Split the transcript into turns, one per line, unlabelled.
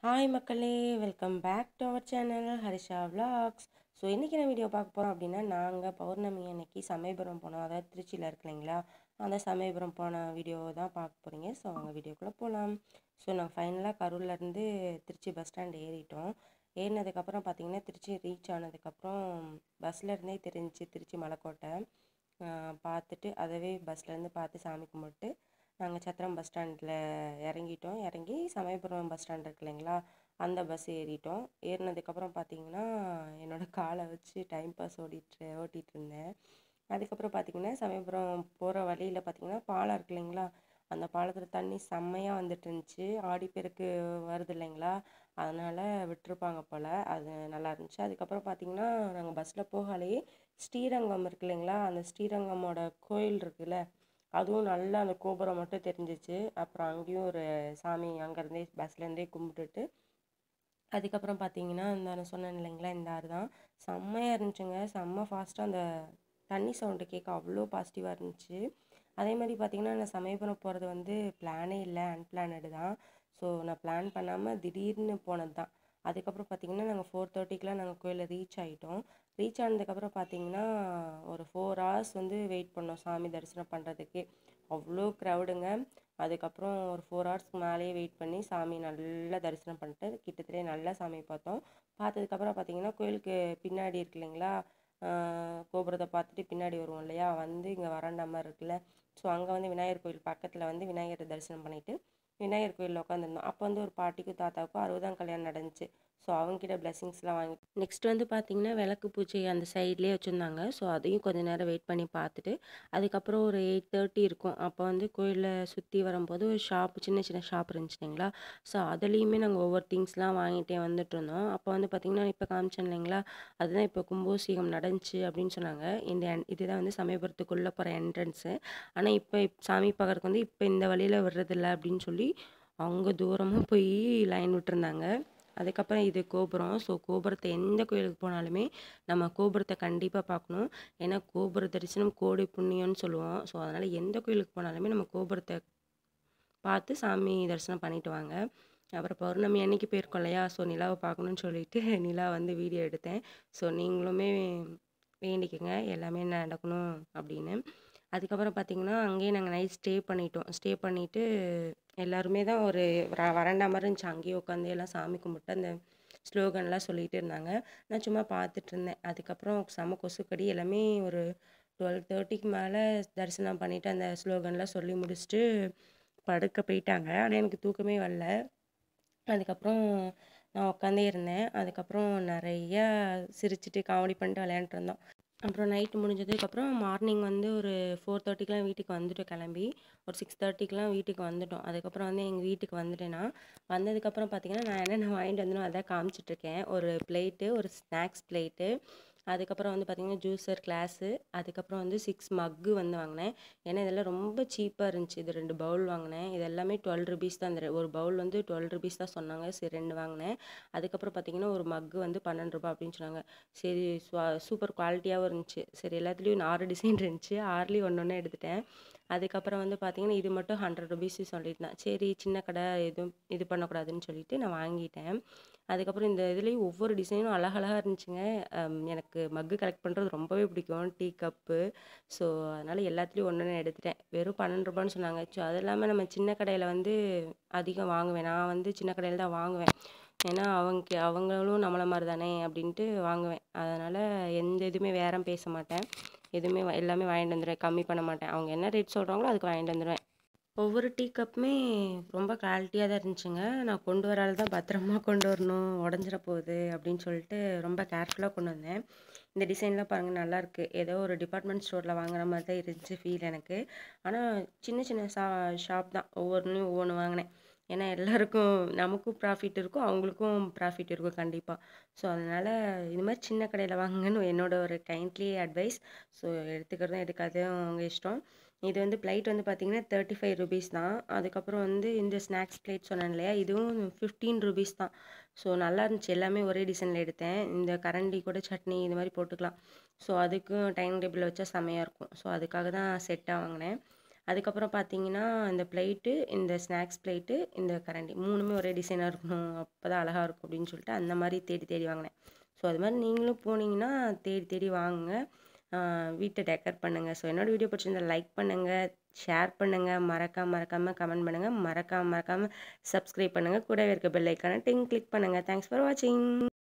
hi மக்களே welcome back to our channel Harisha vlogs so இன்றைக்கி என்ன வீடியோ பார்க்க போகிறோம் அப்படின்னா நாங்கள் பௌர்ணமி அன்னைக்கு சமயபுரம் போனோம் அதாவது திருச்சியில் இருக்கு இல்லைங்களா அந்த சமயபுரம் போன வீடியோ தான் பார்க்க போகிறீங்க ஸோ அவங்க வீடியோக்குள்ளே போகலாம் ஸோ நாங்கள் ஃபைனலாக கரூர்லேருந்து திருச்சி பஸ் ஸ்டாண்ட் ஏறிட்டோம் ஏறினதுக்கப்புறம் பார்த்தீங்கன்னா திருச்சி ரீச் ஆனதுக்கப்புறம் பஸ்ஸில் இருந்தே தெரிஞ்சிச்சு திருச்சி மலைக்கோட்டை ஆஹ் பார்த்துட்டு அதவே பஸ்லேருந்து பார்த்து சாமி கும்பிட்டு நாங்கள் சத்திரம் பஸ் ஸ்டாண்டில் இறங்கிட்டோம் இறங்கி சமயபுரம் பஸ் ஸ்டாண்ட் இருக்கு இல்லைங்களா அந்த பஸ் ஏறிட்டோம் ஏறினதுக்கப்புறம் பார்த்தீங்கன்னா என்னோட காலை வச்சு டைம் பாஸ் ஓடிட்டு ஓட்டிகிட்டு இருந்தேன் அதுக்கப்புறம் பார்த்தீங்கன்னா சமயபுரம் போகிற வழியில் பார்த்தீங்கன்னா பாலம் இருக்கு இல்லைங்களா அந்த பாலத்தில் தண்ணி செம்மையாக வந்துட்டு இருந்துச்சு ஆடிப்பெருக்கு வருது இல்லைங்களா அதனால் விட்டுருப்பாங்க போல் அது நல்லா இருந்துச்சு அதுக்கப்புறம் பார்த்தீங்கன்னா நாங்கள் பஸ்ஸில் போகாலேயே ஸ்ரீரங்கம் இருக்கு இல்லைங்களா அந்த ஸ்ரீரங்கமோட கோயில் இருக்குல்ல அதுவும் நல்லா அந்த கோபுரம் மட்டும் தெரிஞ்சிச்சு அப்புறம் அங்கேயும் ஒரு சாமி அங்கேருந்தே பஸ்லேருந்தே கும்பிட்டுட்டு அதுக்கப்புறம் பார்த்தீங்கன்னா இந்த நான் சொன்னேன் இல்லைங்களா இந்த ஆறு தான் செம்மையாக இருந்துச்சுங்க செம்ம ஃபாஸ்ட்டாக அந்த தண்ணி சவுண்டு கேட்க அவ்வளோ பாசிட்டிவாக இருந்துச்சு அதே மாதிரி பார்த்தீங்கன்னா நான் சமயபுரம் போகிறது வந்து பிளானே இல்லை அன்பிளானடு தான் ஸோ நான் பிளான் பண்ணாமல் திடீர்னு போனது தான் அதுக்கப்புறம் பார்த்தீங்கன்னா நாங்கள் ஃபோர் தேர்ட்டிக்கெலாம் நாங்கள் கோயிலில் ரீச் ஆகிட்டோம் ரீச் ஆனதுக்கப்புறம் பார்த்தீங்கன்னா ஒரு ஃபோர் ஹவர்ஸ் வந்து வெயிட் பண்ணோம் சாமி தரிசனம் பண்ணுறதுக்கு அவ்வளோ க்ரௌடுங்க அதுக்கப்புறம் ஒரு ஃபோர் ஹவர்ஸ்க்கு மேலேயே வெயிட் பண்ணி சாமி நல்லா தரிசனம் பண்ணிட்டு கிட்டத்தட்ட நல்லா சாமி பார்த்தோம் பார்த்ததுக்கப்புறம் பார்த்தீங்கன்னா கோயிலுக்கு பின்னாடி இருக்கு இல்லைங்களா ஆஹ் கோபுரத்தை பார்த்துட்டு பின்னாடி வருவோம் இல்லையா வந்து இங்கே வராண்டா மாதிரி இருக்குல்ல ஸோ அங்கே வந்து விநாயகர் கோயில் பக்கத்தில் வந்து விநாயகரை தரிசனம் பண்ணிவிட்டு விநாயகர் கோயிலில் உட்காந்துருந்தோம் அப்போ வந்து ஒரு பாட்டிக்கும் தாத்தாவுக்கும் அறுபதாம் கல்யாணம் நடந்துச்சு ஸோ அவங்ககிட்ட பிளெஸிங்ஸ்லாம் வாங்கி நெக்ஸ்ட் வந்து பார்த்தீங்கன்னா விளக்கு பூஜை அந்த சைட்லேயே வச்சுருந்தாங்க ஸோ அதையும் கொஞ்ச நேரம் வெயிட் பண்ணி பார்த்துட்டு அதுக்கப்புறம் ஒரு எயிட் தேர்ட்டி இருக்கும் அப்போ வந்து கோயிலில் சுற்றி வரும்போது ஒரு ஷாப் சின்ன சின்ன ஷாப் இருந்துச்சு இல்லைங்களா ஸோ அதுலேயுமே நாங்கள் ஒவ்வொரு திங்ஸ்லாம் வாங்கிட்டே வந்துட்டு இருந்தோம் அப்போ வந்து பார்த்திங்கன்னா இப்போ காமிச்சேன் இல்லைங்களா அதுதான் இப்போ கும்பாபிஷேகம் நடந்துச்சு அப்படின்னு சொன்னாங்க இந்த en- இதுதான் வந்து சமயபுரத்துக்குள்ளே போகிற என்ட்ரன்ஸு ஆனால் இப்போ சாமி பார்க்கறதுக்கு வந்து இப்போ இந்த வழியில் விடுறதில்ல அப்படின்னு சொல்லி அங்கே தூரமாக போய் லைன் விட்டுருந்தாங்க அதுக்கப்புறம் இது கோபுரம் ஸோ கோபுரத்தை எந்த கோயிலுக்கு போனாலுமே நம்ம கோபுரத்தை கண்டிப்பாக பார்க்கணும் ஏன்னா கோபுர தரிசனம் கோடி புண்ணியம்னு சொல்லுவோம் ஸோ அதனால் எந்த கோயிலுக்கு போனாலுமே நம்ம கோபுரத்தை பார்த்து சாமி தரிசனம் பண்ணிட்டு வாங்க அப்புறம் பௌர்ணமி அன்னைக்கு போயிருக்கோம் இல்லையா ஸோ நிலாவை பார்க்கணுன்னு சொல்லிட்டு நிலா வந்து வீடியோ எடுத்தேன் ஸோ நீங்களுமே வேண்டிக்கங்க எல்லாமே நடக்கணும் அப்படின்னு அதுக்கப்புறம் பார்த்தீங்கன்னா அங்கேயே நாங்கள் நைட் ஸ்டே பண்ணிட்டோம் ஸ்டே பண்ணிவிட்டு எல்லாருமே தான் ஒரு வர- வராண்டா மாதிரி இருந்துச்சு அங்கேயே உட்காந்து எல்லாம் சாமி கும்பிட்டு அந்த ஸ்லோகன்லாம் சொல்லிட்டு இருந்தாங்க நான் சும்மா பார்த்துட்டு இருந்தேன் அதுக்கப்புறம் செம கொசுக்கடி எல்லாமே ஒரு டுவெல் தேர்ட்டிக்கு மேலே தரிசனம் பண்ணிவிட்டு அந்த ஸ்லோகன்லாம் சொல்லி முடிச்சுட்டு படுக்க போயிட்டாங்க ஆனால் எனக்கு தூக்கமே வரல அதுக்கப்புறம் நான் உட்காந்தே இருந்தேன் அதுக்கப்புறம் நிறையா சிரிச்சிட்டு காமெடி பண்ணிட்டு விளையாண்டுட்டு இருந்தோம் அப்புறம் நைட்டு முடிஞ்சதுக்கப்புறம் மார்னிங் வந்து ஒரு ஃபோர் தேர்ட்டிக்கெலாம் வீட்டுக்கு வந்துட்டோம் கிளம்பி ஒரு சிக்ஸ் தேர்ட்டிக்கெலாம் வீட்டுக்கு வந்துட்டோம் அதுக்கப்புறம் வந்து எங்கள் வீட்டுக்கு வந்துட்டேன்னா வந்ததுக்கப்புறம் பார்த்தீங்கன்னா நான் என்னென்ன வாங்கிட்டு வந்தனோ அதான் காமிச்சிட்ருக்கேன் ஒரு பிளேட்டு ஒரு ஸ்நாக்ஸ் பிளேட்டு அதுக்கப்புறம் வந்து பார்த்திங்கன்னா ஜூஸர் கிளாஸு அதுக்கப்புறம் வந்து சிக்ஸ் மக்கு வந்து வாங்கினேன் ஏன்னா இதெல்லாம் ரொம்ப சீப்பாக இருந்துச்சு இது ரெண்டு பவுல் வாங்கினேன் இது எல்லாமே டுவெல் ருபீஸ் தான் இந்த ரெ- ஒரு பவுல் வந்து டுவெல் ருபீஸ் தான் சொன்னாங்க சரி ரெண்டு வாங்கினேன் அதுக்கப்புறம் பார்த்தீங்கன்னா ஒரு மக்கு வந்து பன்னெண்டு ரூபாய் அப்படின்னு சொன்னாங்க சரி சூப்பர் குவாலிட்டியாகவும் இருந்துச்சு சரி எல்லாத்துலேயும் ஆறு டிசைன் இருந்துச்சு ஆறுலேயும் ஒன்று ஒன்று எடுத்துட்டேன் அதுக்கப்புறம் வந்து பார்த்தீங்கன்னா இது மட்டும் ஹண்ட்ரட் ருபீஸ் சொல்லியிருந்தேன் சரி சின்ன கடை எதுவும் இது பண்ணக்கூடாதுன்னு சொல்லிட்டு நான் வாங்கிட்டேன் அதுக்கப்புறம் இந்த இதுலேயும் ஒவ்வொரு டிசைனும் அழகழகாக இருந்துச்சுங்க அம், எனக்கு மக்கு கலெக்ட் பண்ணுறது ரொம்பவே பிடிக்கும் டீ கப்பு ஸோ அதனால் எல்லாத்துலேயும் ஒன்று ஒன்று எடுத்துட்டேன் வெறும் பன்னெண்டு ரூபான்னு சொன்னாங்க ஸோ அது இல்லாமல் நம்ம சின்ன கடையில் வந்து அதிகம் வாங்குவேன் நான் வந்து சின்ன கடையில் தான் வாங்குவேன் ஏன்னா அவங்க அவங்களும் நம்மளை மாதிரி தானே அப்படின்ட்டு வாங்குவேன் அதனால் எந்த இதுவுமே வேறம் பேச மாட்டேன் எதுவுமே வா- எல்லாமே வாங்கிட்டு வந்துடுவேன் கம்மி பண்ண மாட்டேன் அவங்க என்ன ரேட் சொல்கிறாங்களோ அதுக்கு வாங்கிட்டு வந்துடுவேன் ஒவ்வொரு டீ கப்புமே ரொம்ப குவாலிட்டியாக தான் இருந்துச்சுங்க நான் கொண்டு வரால் தான் பத்திரமா கொண்டு வரணும் உடஞ்சிட போகுது அப்படின்னு சொல்லிட்டு ரொம்ப கேர்ஃபுல்லாக கொண்டு வந்தேன் இந்த டிசைன்லாம் பாருங்கள் நல்லா இருக்கு ஏதோ ஒரு டிபார்ட்மெண்ட் ஸ்டோரில் வாங்குற மாதிரி தான் இருந்துச்சு ஃபீல் எனக்கு ஆனால் சின்ன சின்ன ஷா ஷாப் தான் ஒவ்வொன்றுலையும் ஒவ்வொன்று வாங்கினேன் ஏன்னா எல்லாருக்கும் நமக்கும் ப்ராஃபிட் இருக்கும் அவங்களுக்கும் ப்ராஃபிட் இருக்கும் கண்டிப்பாக ஸோ அதனால் இது மாதிரி சின்ன கடையில் வாங்குங்கன்னு என்னோட ஒரு கைண்ட்லி அட்வைஸ் ஸோ எடுத்துக்கிறதும் எடுக்காததும் அவங்க இஷ்டம் இது வந்து பிளேட் வந்து பார்த்தீங்கன்னா தேர்ட்டி ஃபைவ் ருபீஸ் தான் அதுக்கப்புறம் வந்து இந்த ஸ்நாக்ஸ் பிளேட் சொன்னேன் இல்லையா இதுவும் ஃபிஃப்டீன் ருபீஸ் தான் ஸோ நல்லா இருந்துச்சு எல்லாமே ஒரே டிசைனில் எடுத்தேன் இந்த கரண்டி கூட சட்னி இது மாதிரி போட்டுக்கலாம் ஸோ அதுக்கும் டைனிங் டேபிளில் வச்சா செமையாக இருக்கும் ஸோ அதுக்காக தான் செட்டாக வாங்கினேன் அதுக்கப்புறம் பார்த்தீங்கன்னா இந்த பிளேட்டு இந்த ஸ்நாக்ஸ் பிளேட்டு இந்த கரண்டி மூணுமே ஒரே டிசைனாக இருக்கணும் அப்போ தான் அழகாக இருக்கும் அப்படின்னு சொல்லிட்டு அந்த மாதிரி தேடி தேடி வாங்கினேன் ஸோ அது மாதிரி நீங்களும் போனீங்கன்னா தேடி தேடி வாங்குங்க வீட்டை டெக்கர் பண்ணுங்கள் ஸோ என்னோடய வீடியோ பிடிச்சிருந்தா லைக் பண்ணுங்கள் ஷேர் பண்ணுங்கள் மறக்காம மறக்காமல் கமெண்ட் பண்ணுங்கள் மறக்காம மறக்காமல் சப்ஸ்கிரைப் பண்ணுங்கள் கூடவே இருக்க பெல் ஐக்கானை டிங் கிளிக் பண்ணுங்கள் தேங்க்ஸ் ஃபார் வாட்சிங்